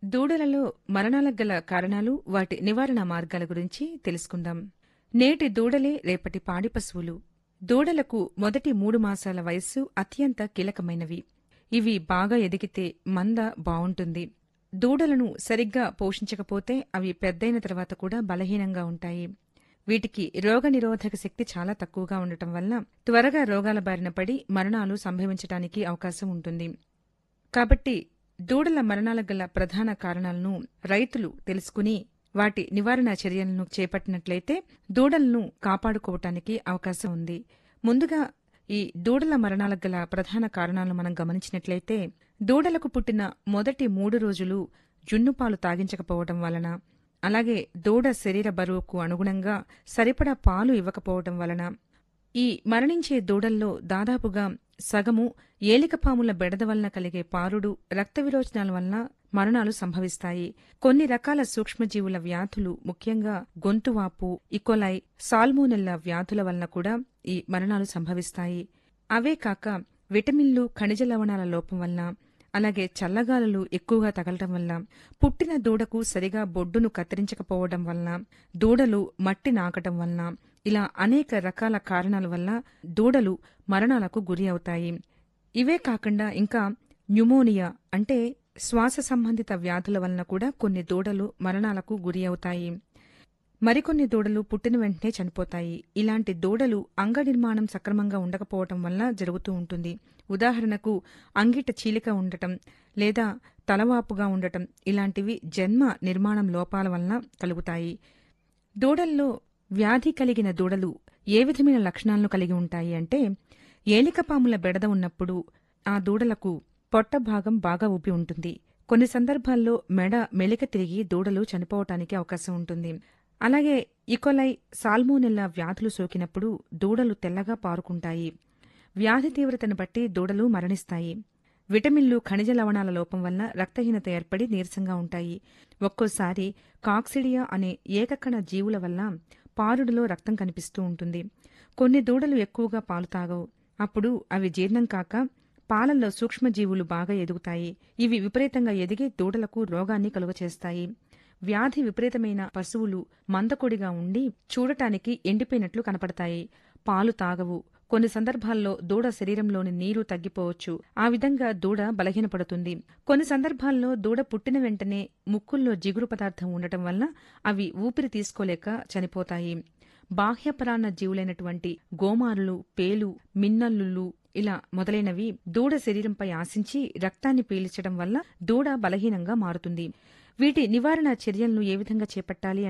దూడలలో మరణాలకు గల కారణాలు వాటి నివారణ మార్గాల గురించి తెలుసుకుందాం నేటి దూడలే రేపటి పాడి పశువులు దూడలకు మొదటి మూడు మాసాల వయస్సు అత్యంత కీలకమైనవి ఇవి బాగా ఎదిగితే మంద బావుంటుంది దూడలను సరిగ్గా పోషించకపోతే అవి పెద్దయిన తర్వాత కూడా బలహీనంగా ఉంటాయి వీటికి రోగనిరోధక శక్తి చాలా తక్కువగా ఉండటం వల్ల త్వరగా రోగాల బారిన పడి మరణాలు సంభవించడానికి అవకాశం ఉంటుంది కాబట్టి దూడల మరణాలకు గల ప్రధాన కారణాలను రైతులు తెలుసుకుని వాటి నివారణ చర్యలను చేపట్టినట్లయితే దూడలను కాపాడుకోవటానికి అవకాశం ఉంది ముందుగా ఈ దూడల మరణాలకు గల ప్రధాన కారణాలను మనం గమనించినట్లయితే దూడలకు పుట్టిన మొదటి మూడు రోజులు జున్నుపాలు తాగించకపోవడం వలన అలాగే దూడ శరీర బరువుకు అనుగుణంగా సరిపడా పాలు ఇవ్వకపోవడం వలన ఈ మరణించే దూడల్లో దాదాపుగా సగము ఏలికపాముల బెడద వలన కలిగే పారుడు రక్త విరోచనాల వలన మరణాలు సంభవిస్తాయి కొన్ని రకాల సూక్ష్మజీవుల వ్యాధులు ముఖ్యంగా గొంతువాపు ఇకోలై సాల్మోనెల్లా వ్యాధుల వలన కూడా ఈ మరణాలు సంభవిస్తాయి అవే కాక విటమిన్లు ఖనిజ లవణాల లోపం వలన అలాగే చల్లగాలులు ఎక్కువగా తగలటం వల్ల పుట్టిన దూడకు సరిగా బొడ్డును కత్తిరించకపోవడం వలన దూడలు మట్టి నాకటం వలన ఇలా అనేక రకాల కారణాల వల్ల దూడలు మరణాలకు గురి అవుతాయి ఇవే కాకుండా ఇంకా న్యూమోనియా అంటే శ్వాస సంబంధిత వ్యాధుల వలన కూడా కొన్ని దూడలు మరణాలకు గురి అవుతాయి మరికొన్ని దూడలు పుట్టిన వెంటనే చనిపోతాయి ఇలాంటి దూడలు అంగ నిర్మాణం సక్రమంగా ఉండకపోవటం వల్ల జరుగుతూ ఉంటుంది ఉదాహరణకు అంగిట చీలిక ఉండటం లేదా తలవాపుగా ఉండటం ఇలాంటివి జన్మ నిర్మాణం లోపాల వలన కలుగుతాయి దూడల్లో వ్యాధి కలిగిన దూడలు ఏ విధమైన లక్షణాలను కలిగి ఉంటాయి అంటే ఏలికపాముల బెడద ఉన్నప్పుడు ఆ దూడలకు పొట్ట భాగం బాగా ఉబ్బి ఉంటుంది కొన్ని సందర్భాల్లో మెడ మెలిక తిరిగి దూడలు చనిపోవటానికి అవకాశం ఉంటుంది అలాగే ఇకొలై సాల్మోనెల్లా వ్యాధులు సోకినప్పుడు దూడలు తెల్లగా పారుకుంటాయి వ్యాధి తీవ్రతను బట్టి దూడలు మరణిస్తాయి విటమిన్లు ఖనిజ లవణాల లోపం వల్ల రక్తహీనత ఏర్పడి నీరసంగా ఉంటాయి ఒక్కోసారి కాక్సిడియా అనే ఏకకణ జీవుల వల్ల పారుడులో రక్తం కనిపిస్తూ ఉంటుంది కొన్ని దూడలు ఎక్కువగా పాలు తాగవు అప్పుడు అవి జీర్ణం కాక పాలల్లో సూక్ష్మజీవులు బాగా ఎదుగుతాయి ఇవి విపరీతంగా ఎదిగి దూడలకు రోగాన్ని కలుగచేస్తాయి వ్యాధి విపరీతమైన పశువులు మందకొడిగా ఉండి చూడటానికి ఎండిపోయినట్లు కనపడతాయి పాలు తాగవు కొన్ని సందర్భాల్లో దూడ శరీరంలోని నీరు తగ్గిపోవచ్చు ఆ విధంగా దూడ బలహీనపడుతుంది కొన్ని సందర్భాల్లో దూడ పుట్టిన వెంటనే ముక్కుల్లో జిగురు పదార్థం ఉండటం వల్ల అవి ఊపిరి తీసుకోలేక చనిపోతాయి బాహ్యపరాన్న జీవులైనటువంటి గోమారులు పేలు మిన్నల్లులు ఇలా మొదలైనవి దూడ శరీరంపై ఆశించి రక్తాన్ని పీల్చడం వల్ల దూడ బలహీనంగా మారుతుంది వీటి నివారణ చర్యలను ఏ విధంగా చేపట్టాలి